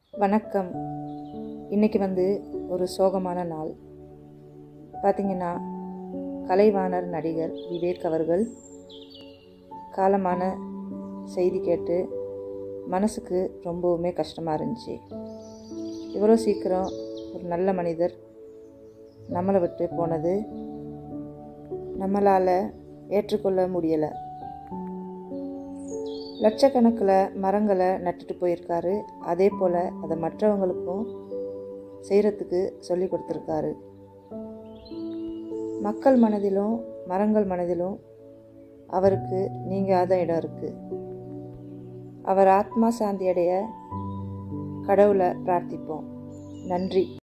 வணக்கம் இன்றைக்கி வந்து ஒரு சோகமான நாள் பார்த்திங்கன்னா கலைவாணர் நடிகர் விவேக் அவர்கள் காலமான செய்தி கேட்டு மனசுக்கு ரொம்பவுமே கஷ்டமாக இருந்துச்சு இவ்வளோ சீக்கிரம் ஒரு நல்ல மனிதர் நம்மளை விட்டு போனது நம்மளால் ஏற்றுக்கொள்ள முடியலை லட்சக்கணக்கில் மரங்களை நட்டுட்டு போயிருக்காரு அதே போல் அதை மற்றவங்களுக்கும் செய்கிறதுக்கு சொல்லி கொடுத்துருக்காரு மக்கள் மனதிலும் மரங்கள் மனதிலும் அவருக்கு நீங்காத இடம் இருக்குது அவர் ஆத்மா சாந்தி அடைய கடவுளை பிரார்த்திப்போம் நன்றி